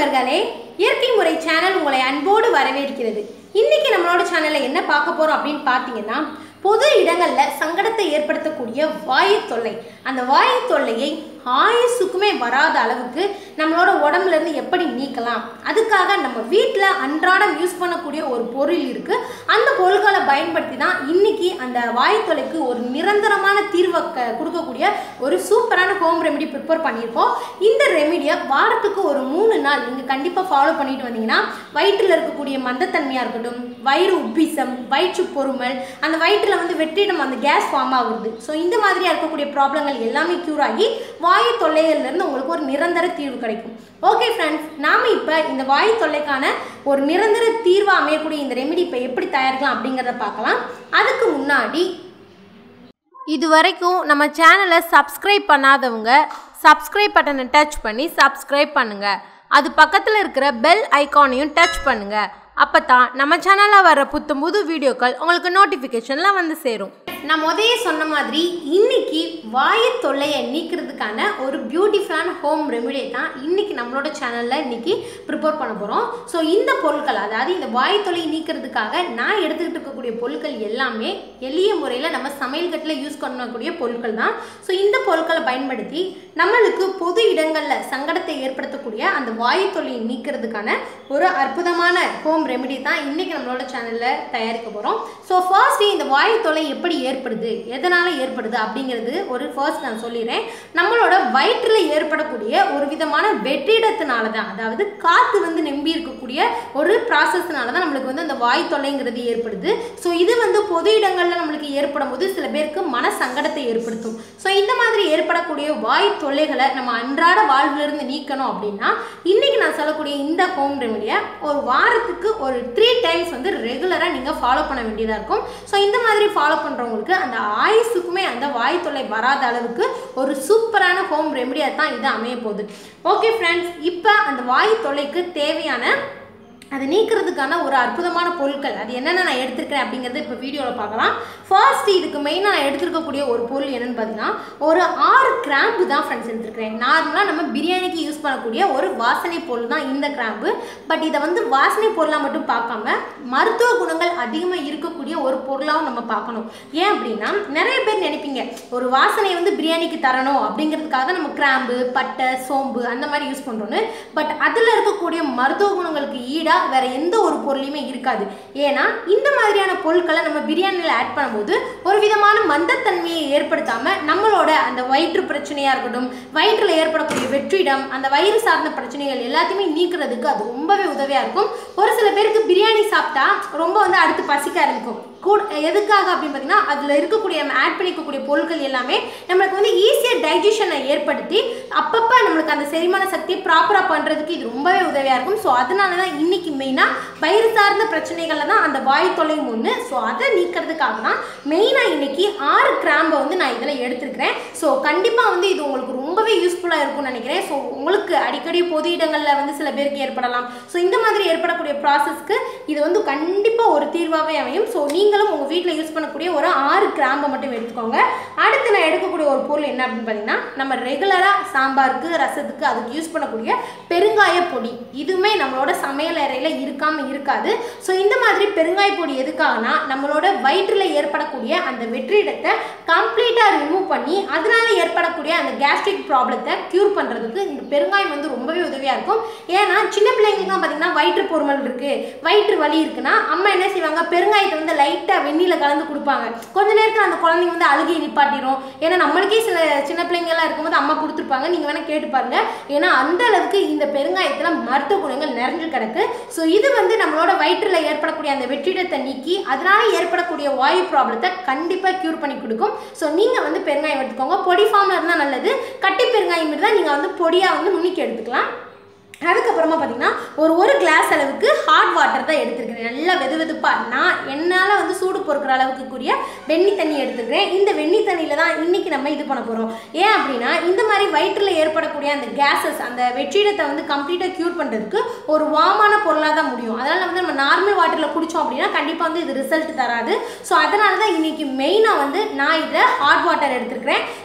நண்பர்களே இயற்கை முறை சேனல் உங்களை அன்போடு வரவேற்கிறது இன்னைக்கு நம்மளோட சேனல்ல என்ன பார்க்க போறோம் அப்படின்னு பார்த்தீங்கன்னா பொது இடங்கள்ல சங்கடத்தை ஏற்படுத்தக்கூடிய வாயு தொல்லை அந்த வாயு தொல்லையை ஆயுசுக்குமே வராத அளவுக்கு நம்மளோட உடம்புல இருந்து எப்படி நீக்கலாம் அதுக்காக நம்ம வீட்டில் அன்றாடம் யூஸ் பண்ணக்கூடிய ஒரு பொருள் இருக்கு அந்த பொருட்களை பயன்படுத்தி தான் இன்னைக்கு அந்த வாயு தொல்லைக்கு ஒரு நிரந்தரமான தீர்வை க- கொடுக்கக்கூடிய ஒரு சூப்பரான ஹோம் ரெமெடி ப்ரிப்பேர் பண்ணியிருக்கோம் இந்த ரெமெடியை வாரத்துக்கு ஒரு மூணு நாள் நீங்கள் கண்டிப்பாக ஃபாலோ பண்ணிட்டு வந்தீங்கன்னா வயிற்றில் இருக்கக்கூடிய மந்தத்தன்மையாக இருக்கட்டும் வயிறு உப்பிசம் வயிற்று பொறுமல் அந்த வயிற்றில் வந்து வெற்றிடம் அந்த கேஸ் ஃபார்ம் ஆகுது ஸோ இந்த மாதிரியாக இருக்கக்கூடிய ப்ராப்ளங்கள் எல்லாமே க்யூர் ஆகி வாயு தொல்லைகள்லேருந்து உங்களுக்கு ஒரு நிரந்தர தீர்வு கிடைக்கும் ஓகே ஃப்ரெண்ட்ஸ் நாம் இப்போ இந்த வாயு தொல்லைக்கான ஒரு நிரந்தர தீர்வாக அமையக்கூடிய இந்த ரெமெடி இப்போ எப்படி தயாரிக்கலாம் அப்படிங்கிறத பார்க்கலாம் அதுக்கு முன்னாடி இது வரைக்கும் நம்ம சேனலை சப்ஸ்கிரைப் பண்ணாதவங்க சப்ஸ்கிரைப் பட்டனை டச் பண்ணி சப்ஸ்கிரைப் பண்ணுங்க அது பக்கத்தில் இருக்கிற பெல் ஐகானையும் டச் பண்ணுங்க அப்போ தான் நம்ம சேனலில் வர புத்தம் புது வீடியோக்கள் உங்களுக்கு நோட்டிஃபிகேஷனில் வந்து சேரும் நான் முதயே சொன்ன மாதிரி இன்னைக்கு வாயு தொல்லையை நீக்கிறதுக்கான ஒரு பியூட்டிஃபுல்லான ஹோம் ரெமெடி தான் இன்னைக்கு நம்மளோட சேனலில் இன்னைக்கு ப்ரிப்பேர் பண்ண போகிறோம் ஸோ இந்த பொருட்கள் அதாவது இந்த வாயு தொல்லையை நீக்கிறதுக்காக நான் எடுத்துக்கிட்டு இருக்கக்கூடிய பொருட்கள் எல்லாமே எளிய முறையில் நம்ம சமையல் கட்டில் யூஸ் பண்ணக்கூடிய பொருட்கள் தான் ஸோ இந்த பொருட்களை பயன்படுத்தி நம்மளுக்கு பொது இடங்களில் சங்கடத்தை ஏற்படுத்தக்கூடிய அந்த வாயு தொல்லையை நீக்கிறதுக்கான ஒரு அற்புதமான ஹோம் ரெமெடி தான் இன்னைக்கு நம்மளோட சேனலில் தயாரிக்க போகிறோம் ஸோ ஃபர்ஸ்ட் இந்த வாயு தொல்லை எப்படி ஏற்படுது எதனால் ஏற்படுது அப்படிங்கிறது ஒரு ஃபர்ஸ்ட் நான் சொல்லிடுறேன் நம்மளோட வயிற்றில் ஏற்படக்கூடிய ஒரு விதமான வெற்றிடத்தினால தான் அதாவது காற்று வந்து நம்பி இருக்கக்கூடிய ஒரு ப்ராசஸ்னால தான் நம்மளுக்கு வந்து அந்த வாயு தொல்லைங்கிறது ஏற்படுது ஸோ இது வந்து பொது இடங்களில் நம்மளுக்கு ஏற்படும் போது சில பேருக்கு மன சங்கடத்தை ஏற்படுத்தும் ஸோ இந்த மாதிரி ஏற்படக்கூடிய வாயு தொல்லைகளை நம்ம அன்றாட வாழ்விலிருந்து நீக்கணும் அப்படின்னா இன்னைக்கு நான் சொல்லக்கூடிய இந்த ஹோம் ரெமெடியை ஒரு வாரத்துக்கு ஒரு த்ரீ டைம்ஸ் வந்து ரெகுலராக நீங்கள் ஃபாலோ பண்ண வேண்டியதாக இருக்கும் ஸோ இந்த மாதிரி ஃபாலோ பண்ணுறவங்களுக்கு அந்த ஆயுசுக்குமே அந்த வாயு தொல்லை வராத அளவுக்கு ஒரு சூப்பரான ஹோம் ரெமெடியாக தான் இது அமைய போகுது ஓகே ஃப்ரெண்ட்ஸ் இப்போ அந்த வாயு தொல்லைக்கு தேவையான அதை நீக்கிறதுக்கான ஒரு அற்புதமான பொருட்கள் அது என்னென்ன நான் எடுத்திருக்கிறேன் அப்படிங்கிறத இப்போ வீடியோவில் பார்க்கலாம் ஃபர்ஸ்ட் இதுக்கு மெயினாக நான் எடுத்திருக்கக்கூடிய ஒரு பொருள் என்னன்னு பார்த்தீங்கன்னா ஒரு ஆறு கிராம்பு தான் ஃப்ரெண்ட்ஸ் எடுத்திருக்கிறேன் நார்மலாக நம்ம பிரியாணிக்கு யூஸ் பண்ணக்கூடிய ஒரு வாசனை பொருள் தான் இந்த கிராம்பு பட் இதை வந்து வாசனை பொருளாக மட்டும் பார்க்காம மருத்துவ குணங்கள் அதிகமாக இருக்கக்கூடிய ஒரு பொருளாகவும் நம்ம பார்க்கணும் ஏன் அப்படின்னா நிறைய பேர் நினைப்பீங்க ஒரு வாசனை வந்து பிரியாணிக்கு தரணும் அப்படிங்கிறதுக்காக நம்ம கிராம்பு பட்டை சோம்பு அந்த மாதிரி யூஸ் பண்ணுறோன்னு பட் அதில் இருக்கக்கூடிய மருத்துவ குணங்களுக்கு ஈடாக வேற எந்த ஒரு பொருளையுமே இருக்காது ஏன்னா இந்த மாதிரியான பொருட்களை நம்ம பிரியாணியில் ஆட் பண்ணும்போது ஒரு விதமான மந்தத்தன்மையை ஏற்படுத்தாம நம்மளோட அந்த வயிற்று பிரச்சனையாக இருக்கட்டும் வயிற்றில் ஏற்படக்கூடிய வெற்றிடம் அந்த வயிறு சார்ந்த பிரச்சனைகள் எல்லாத்தையுமே நீக்கிறதுக்கு அது ரொம்பவே உதவியாக இருக்கும் ஒரு சில பேருக்கு பிரியாணி சாப்பிட்டா ரொம்ப வந்து அடுத்து பசிக்க ஆரம்பிக்கும் கூட எதுக்காக அப்படின்னு பார்த்தீங்கன்னா அதில் இருக்கக்கூடிய நம்ம ஆட் பண்ணிக்கக்கூடிய பொருட்கள் எல்லாமே நம்மளுக்கு வந்து ஈஸியாக டைஜஷனை ஏற்படுத்தி அப்பப்போ நம்மளுக்கு அந்த செரிமான சக்தியை ப்ராப்பராக பண்ணுறதுக்கு இது ரொம்பவே உதவியாக இருக்கும் ஸோ அதனால தான் இன்னைக்கு மெயினாக வயிறு சார்ந்த பிரச்சனைகளில் தான் அந்த வாயு தொல்லையும் ஒன்று ஸோ அதை நீக்கிறதுக்காக தான் மெயினாக இன்னைக்கு ஆறு கிராம்பை வந்து நான் இதில் எடுத்துருக்கிறேன் ஸோ கண்டிப்பாக வந்து இது உங்களுக்கு ரொம்பவே யூஸ்ஃபுல்லாக இருக்கும்னு நினைக்கிறேன் ஸோ உங்களுக்கு அடிக்கடி பொது இடங்களில் வந்து சில பேருக்கு ஏற்படலாம் ஸோ இந்த மாதிரி ஏற்படக்கூடிய ப்ராசஸ்க்கு இது வந்து கண்டிப்பாக ஒரு தீர்வாகவே அமையும் ஸோ நீங்களும் உங்கள் வீட்டில் யூஸ் பண்ணக்கூடிய ஒரு ஆறு கிராம்பை மட்டும் எடுத்துக்கோங்க அடுத்து நான் எடுக்கக்கூடிய ஒரு பொருள் என்ன அப்படின்னு பார்த்தீங்கன்னா நம்ம ரெகுலராக சாம்பாருக்கு ரசத்துக்கு அதுக்கு யூஸ் பண்ணக்கூடிய பெருங்காய பொடி இதுவுமே நம்மளோட சமையல் அறையில் இருக்காமல் இருக்காது ஸோ இந்த மாதிரி பெருங்காய பொடி எதுக்காகனா நம்மளோட வயிற்றில் ஏற்படக்கூடிய அந்த வெற்றிடத்தை கம்ப்ளீட்டாக ரிமூவ் பண்ணி அதனால ஏற்படக்கூடிய அந்த கேஸ்ட்ரிக் ப்ராப்ளத்தை க்யூர் பண்ணுறதுக்கு இந்த பெருங்காயம் வந்து ரொம்பவே உதவியாக இருக்கும் ஏன்னா சின்ன பிள்ளைங்களுக்குலாம் பார்த்தீங்கன்னா வயிற்று பொறுமல் இருக்குது வயிற்று வலி இருக்குன்னா அம்மா என்ன செய்வாங்க பெருங்காயத்தை வந்து லைட்டாக வெந்நியில் கலந்து கொடுப்பாங்க கொஞ்ச நேரத்தில் அந்த குழந்தைங்க வந்து அழுகி நிப்பாட்டிடும் ஏன்னா நம்மளுக்கே சில சின்ன பிள்ளைங்கள்லாம் இருக்கும்போது அம்மா கொடுத்துருப்பாங்க நீங்கள் வேணால் கேட்டு பாருங்க ஏன்னா அந்த அளவுக்கு இந்த பெருங்காயத்தில் மருத்துவ குணங்கள் நிறைஞ்சு கிடக்கு ஸோ இது வந்து நம்மளோட வயிற்றில் ஏற்படக்கூடிய அந்த வெற்றிடத்தை நீக்கி அதனால ஏற்படக்கூடிய வாயு ப்ராப்ளத்தை கண்டிப்பாக க்யூர் பண்ணி கொடுக்கும் ஸோ நீங்கள் வந்து பெருங்காயம் எடுத்துக்கோங்க பொடி ஃபார்மில் இருந்தால் நல்லது கட்டி பெருங்காயம் இருந்தால் நீங்கள் வந்து பொடியாக வந்து நுணுக்கி எடுத்துக்கலாம் அதுக்கப்புறமா பார்த்தீங்கன்னா ஒரு ஒரு கிளாஸ் அளவுக்கு ஹாட் வாட்டர் தான் எடுத்துருக்கிறேன் நல்லா வெது வெதுப்பாக நான் என்னால் வந்து சூடு பொறுக்கிற அளவுக்கு கூடிய வெண்ணி தண்ணி எடுத்துக்கிறேன் இந்த வெண்ணி தண்ணியில் தான் இன்றைக்கி நம்ம இது பண்ண போகிறோம் ஏன் அப்படின்னா இந்த மாதிரி வயிற்றில் ஏற்படக்கூடிய அந்த கேஸஸ் அந்த வெற்றிடத்தை வந்து கம்ப்ளீட்டாக க்யூர் பண்ணுறதுக்கு ஒரு வாமான பொருளாக தான் முடியும் அதனால் வந்து நம்ம நார்மல் வாட்டரில் குடித்தோம் அப்படின்னா கண்டிப்பாக வந்து இது ரிசல்ட் தராது ஸோ அதனால தான் இன்றைக்கி மெயினாக வந்து நான் இதில் ஹாட் வாட்டர் எடுத்துருக்கிறேன்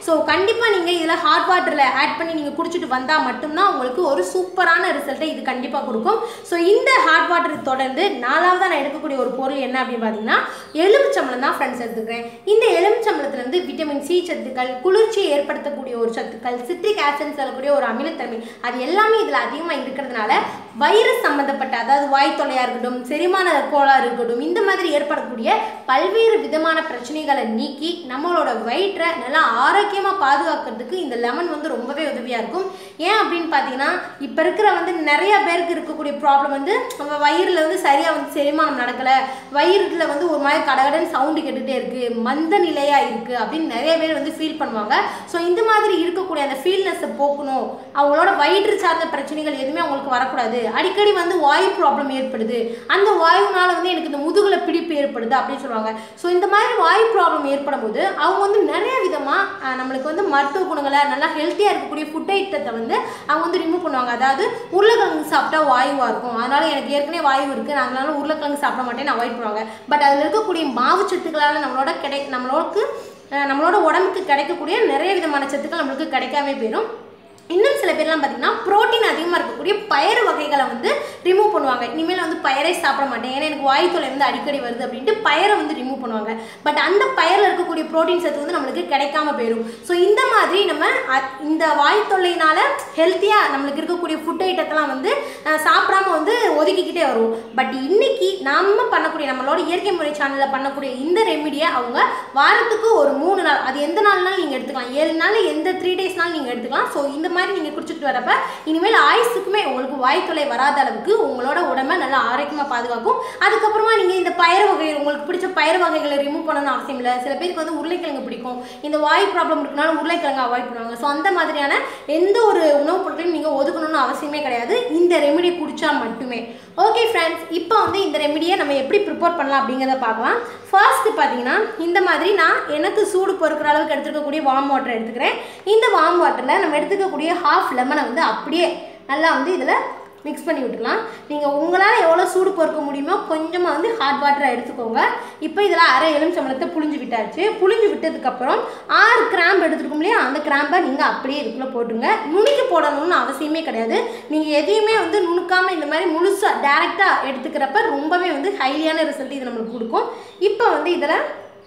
ஸோ கண்டிப்பாக நீங்கள் இதில் ஹாட் வாட்டரில் ஆட் பண்ணி நீங்கள் குடிச்சிட்டு வந்தால் மட்டும்தான் உங்களுக்கு ஒரு சூப்பரான ரிசல்ட்டை இது கண்டிப்பாக கொடுக்கும் ஸோ இந்த ஹாட் வாட்டர் தொடர்ந்து நாலாவதாக நான் எடுக்கக்கூடிய ஒரு பொருள் என்ன அப்படின்னு பார்த்தீங்கன்னா எலுமிச்சம்பழம் தான் ஃப்ரெண்ட்ஸ் எடுத்துக்கிறேன் இந்த எலுமிச்சம்பழத்துலேருந்து விட்டமின் சி சத்துக்கள் குளிர்ச்சியை ஏற்படுத்தக்கூடிய ஒரு சத்துக்கள் சிட்ரிக் ஆசிட் சொல்லக்கூடிய ஒரு அமிலத்தன்மை அது எல்லாமே இதில் அதிகமாக இருக்கிறதுனால வைரஸ் சம்மந்தப்பட்ட அதாவது வாய் தொல்லையாக இருக்கட்டும் செரிமான கோளாறு இருக்கட்டும் இந்த மாதிரி ஏற்படக்கூடிய பல்வேறு விதமான பிரச்சனைகளை நீக்கி நம்மளோட வயிற்றை நல்லா ஆரோக்கியமாக பாதுகாக்கிறதுக்கு இந்த லெமன் வந்து ரொம்பவே உதவியாக இருக்கும் ஏன் அப்படின்னு பார்த்தீங்கன்னா இப்போ இருக்கிற வந்து நிறைய பேருக்கு இருக்கக்கூடிய ப்ராப்ளம் வந்து நம்ம வயிறில் வந்து சரியாக வந்து செரிமானம் நடக்கலை வயிறுல வந்து ஒரு மாதிரி கடகடன் சவுண்டு கேட்டுகிட்டே இருக்குது மந்த நிலையாக இருக்குது அப்படின்னு நிறைய பேர் வந்து ஃபீல் பண்ணுவாங்க ஸோ இந்த மாதிரி இருக்கக்கூடிய அந்த ஃபீல்னஸை போக்கணும் அவங்களோட வயிற்று சார்ந்த பிரச்சனைகள் எதுவுமே அவங்களுக்கு வரக்கூடாது அடிக்கடி வந்து வாயு ப்ராப்ளம் ஏற்படுது அந்த வாயுனால வந்து எனக்கு இந்த முதுகுல பிடிப்பு ஏற்படுது அப்படின்னு சொல்லுவாங்க ஸோ இந்த மாதிரி வாயு ப்ராப்ளம் ஏற்படும் போது அவங்க வந்து நிறைய விதமாக நம்மளுக்கு வந்து மருத்துவ குணங்களை நல்லா ஹெல்த்தியாக இருக்கக்கூடிய ஃபுட் ஐட்டத்தை வந்து அவங்க வந்து ரிமூவ் பண்ணுவாங்க அதாவது உருளைக்கிழங்கு சாப்பிட்டா வாயுவாக இருக்கும் அதனால எனக்கு ஏற்கனவே வாயு இருக்குது நான் அதனால உருளைக்கிழங்கு சாப்பிட மாட்டேன்னு அவாய்ட் பண்ணுவாங்க பட் அதில் இருக்கக்கூடிய மாவு சத்துக்களால் நம்மளோட கிடை நம்மளோட அஹ் நம்மளோட உடம்புக்கு கிடைக்கக்கூடிய நிறைய விதமான சத்துக்கள் நம்மளுக்கு கிடைக்காம போயிடும் இன்னும் சில பேர்லாம் பார்த்தீங்கன்னா புரோட்டீன் அதிகமாக இருக்கக்கூடிய பயறு வகைகளை வந்து ரிமூவ் பண்ணுவாங்க இனிமேல் வந்து பயரை சாப்பிட மாட்டேன் ஏன்னா எனக்கு வாய் தொலை வந்து அடிக்கடி வருது அப்படின்ட்டு பயரை வந்து ரிமூவ் பண்ணுவாங்க பட் அந்த பயரில் இருக்கக்கூடிய புரோட்டீன் சத்து வந்து நம்மளுக்கு கிடைக்காம போயிடும் ஸோ இந்த மாதிரி நம்ம அ- இந்த வாய் தொல்லையினால ஹெல்த்தியாக நம்மளுக்கு இருக்கக்கூடிய ஃபுட் ஐட்டத்தெல்லாம் வந்து அஹ், சாப்பிடாம வந்து ஒதுக்கிக்கிட்டே வருவோம் பட் இன்னைக்கு நம்ம பண்ணக்கூடிய நம்மளோட இயற்கை முறை சேனலில் பண்ணக்கூடிய இந்த ரெமிடியை அவங்க வாரத்துக்கு ஒரு மூணு நாள் அது எந்த நாள்னாலும் நீங்கள் எடுத்துக்கலாம் ஏழு நாள் எந்த த்ரீ டேஸ்னாலும் நீங்கள் எடுத்துக்கலாம் ஸோ இந்த மாதிரி நீங்கள் குடிச்சிட்டு வரப்ப இனிமேல் ஆயுசுக்குமே உங்களுக்கு வாய் தொல்லை வராத அளவுக்கு உங்களோட உடம்பை நல்லா ஆரோக்கியமாக பாதுகாக்கும் அதுக்கப்புறமா நீங்கள் இந்த பயிர் வகை உங்களுக்கு பிடிச்ச பயிர் வகைகளை ரிமூவ் பண்ணணும்னு அவசியம் இல்லை சில பேருக்கு வந்து உருளைக்கிழங்கு பிடிக்கும் இந்த வாய் ப்ராப்ளம் இருக்கனால உருளைக்கிழங்கு அவாய்ட் பண்ணுவாங்க ஸோ அந்த மாதிரியான எந்த ஒரு உணவுப் பொருட்களையும் நீங்கள் ஒதுக்கணும்னு அவசியமே கிடையாது இந்த ரெமெடி குடிச்சா மட்டுமே ஓகே ஃப்ரெண்ட்ஸ் இப்போ வந்து இந்த ரெமெடியை நம்ம எப்படி ப்ரிப்பேர் பண்ணலாம் அப்படிங்கிறத பார்க்கலாம் ஃபர்ஸ்ட் பார்த்தீங்கன்னா இந்த மாதிரி நான் எனக்கு சூடு பொறுக்கிற அளவுக்கு எடுத்துக்கக்கூடிய வார்ம் வாட்டர் எடுத்துக்கிறேன் இந்த வார்ம் வாட்டரில் நம்ம எடுத்துக்கக்கூடிய ஹாஃப் லெமனை வந்து அப்படியே நல்லா வந்து இதில் மிக்ஸ் பண்ணி விட்டுக்கலாம் நீங்கள் உங்களால் எவ்வளோ சூடு பொறுக்க முடியுமோ கொஞ்சமாக வந்து ஹாட் வாட்டரை எடுத்துக்கோங்க இப்போ இதில் அரை எலுமிச்சம்பழத்தை புழிஞ்சு விட்டாச்சு புழிஞ்சு விட்டதுக்கப்புறம் ஆறு கிராம்பு எடுத்துருக்கோம் இல்லையா அந்த கிராம்பை நீங்கள் அப்படியே இதுக்குள்ளே போட்டுருங்க நுணுக்கி போடணும்னு அவசியமே கிடையாது நீங்கள் எதையுமே வந்து நுணுக்காமல் இந்த மாதிரி முழுசாக டேரெக்டாக எடுத்துக்கிறப்ப ரொம்பவே வந்து ஹைலியான ரிசல்ட் இது நம்மளுக்கு கொடுக்கும் இப்போ வந்து இதில்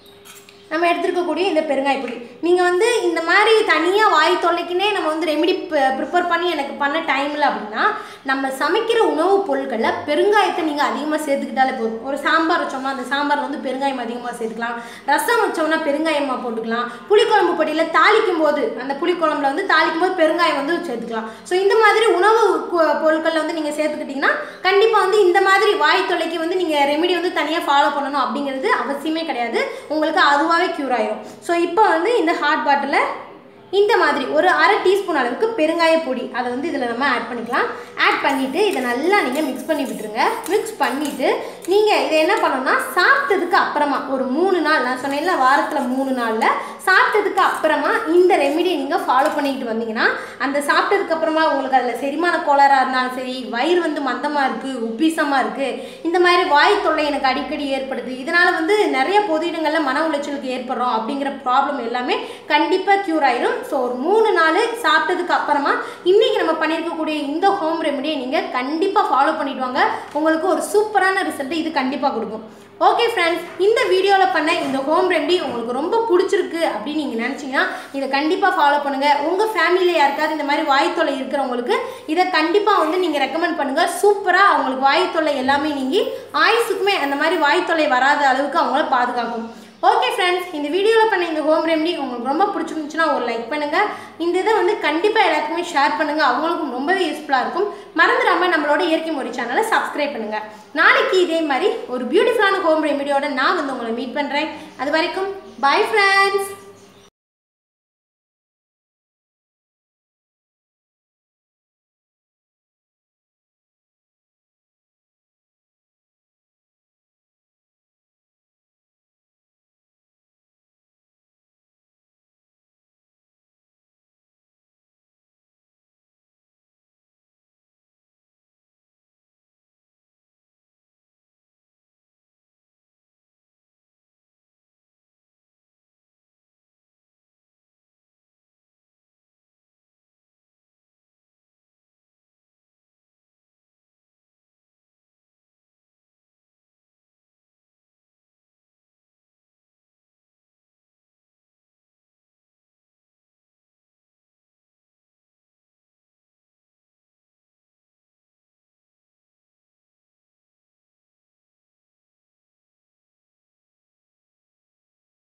நம்ம எடுத்துருக்கக்கூடிய இந்த பெருங்காய பொடி நீங்கள் வந்து இந்த மாதிரி தனியாக வாய் தொல்லைக்குனே நம்ம வந்து ரெமெடி ப்ரிப்பேர் பண்ணி எனக்கு பண்ண டைமில் அப்படின்னா நம்ம சமைக்கிற உணவுப் பொருட்களில் பெருங்காயத்தை நீங்கள் அதிகமாக சேர்த்துக்கிட்டாலே போதும் ஒரு சாம்பார் வச்சோம்னா அந்த சாம்பாரில் வந்து பெருங்காயம் அதிகமாக சேர்த்துக்கலாம் ரசம் வச்சோம்னா பெருங்காயமாக போட்டுக்கலாம் புளிக்குழம்பு பொடியில் தாளிக்கும் போது அந்த புளிக்குழம்புல வந்து தாளிக்கும் போது பெருங்காயம் வந்து சேர்த்துக்கலாம் ஸோ இந்த மாதிரி உணவு கு- பொருட்களில் வந்து நீங்கள் சேர்த்துக்கிட்டிங்கன்னா கண்டிப்பாக வந்து இந்த மாதிரி வாய் தொல்லைக்கு வந்து நீங்கள் ரெமெடி வந்து தனியாக ஃபாலோ பண்ணணும் அப்படிங்கிறது அவசியமே கிடையாது உங்களுக்கு அதுவாகவே க்யூர் ஆயிரும் ஸோ இப்போ வந்து இந்த ஹாட் பாட்டிலில் இந்த மாதிரி ஒரு அரை டீஸ்பூன் அளவுக்கு பெருங்காய பொடி அதை வந்து இதில் நம்ம ஆட் பண்ணிக்கலாம் ஆட் பண்ணிவிட்டு இதை நல்லா நீங்கள் மிக்ஸ் பண்ணி விட்டுருங்க மிக்ஸ் பண்ணிவிட்டு நீங்கள் இதை என்ன பண்ணணும்னா சாப்பிட்டதுக்கு அப்புறமா ஒரு மூணு நாள் நான் சொன்னேன்ல வாரத்தில் மூணு நாளில் சாப்பிட்டதுக்கு அப்புறமா இந்த ரெமிடியை நீங்கள் ஃபாலோ பண்ணிக்கிட்டு வந்தீங்கன்னா அந்த சாப்பிட்டதுக்கு அப்புறமா உங்களுக்கு அதில் செரிமான கோளாறாக இருந்தாலும் சரி வயிறு வந்து மந்தமாக இருக்குது உப்பிசமாக இருக்குது இந்த மாதிரி வாய் தொல்லை எனக்கு அடிக்கடி ஏற்படுது இதனால் வந்து நிறைய பொது இடங்களில் மன உளைச்சலுக்கு ஏற்படுறோம் அப்படிங்கிற ப்ராப்ளம் எல்லாமே கண்டிப்பாக க்யூர் ஆயிரும் ஸோ ஒரு மூணு நாள் சாப்பிட்டதுக்கு அப்புறமா இன்றைக்கி நம்ம பண்ணியிருக்கக்கூடிய இந்த ஹோம் ரெமெடியை நீங்கள் கண்டிப்பாக ஃபாலோ பண்ணிட்டு வாங்க உங்களுக்கு ஒரு சூப்பரான ரிசல்ட் இது கண்டிப்பாக கொடுக்கும் ஓகே ஃப்ரெண்ட்ஸ் இந்த வீடியோவில் பண்ண இந்த ஹோம் ரெமெடி உங்களுக்கு ரொம்ப பிடிச்சிருக்கு அப்படின்னு நீங்கள் நினச்சிங்கன்னா இதை கண்டிப்பாக ஃபாலோ பண்ணுங்கள் உங்கள் ஃபேமிலியில் யாருக்காவது இந்த மாதிரி வாய் தொல்லை இருக்கிறவங்களுக்கு இதை கண்டிப்பாக வந்து நீங்கள் ரெக்கமெண்ட் பண்ணுங்கள் சூப்பராக அவங்களுக்கு வாய் தொல்லை எல்லாமே நீங்கி ஆயுசுக்குமே அந்த மாதிரி வாய் தொல்லை வராத அளவுக்கு அவங்கள பாதுகாக்கும் ஓகே ஃப்ரெண்ட்ஸ் இந்த வீடியோவில் பண்ண இந்த ஹோம் ரெமெடி உங்களுக்கு ரொம்ப பிடிச்சிருந்துச்சுன்னா ஒரு லைக் பண்ணுங்கள் இந்த இதை வந்து கண்டிப்பாக எல்லாத்துக்குமே ஷேர் பண்ணுங்கள் அவங்களுக்கும் ரொம்பவே யூஸ்ஃபுல்லாக இருக்கும் மறந்துடாமல் நம்மளோட இயற்கை மொழி சேனலை சப்ஸ்கிரைப் பண்ணுங்கள் நாளைக்கு இதே மாதிரி ஒரு பியூட்டிஃபுல்லான ஹோம் ரெமெடியோட நான் வந்து உங்களை மீட் பண்ணுறேன் அது வரைக்கும் பை ஃப்ரெண்ட்ஸ்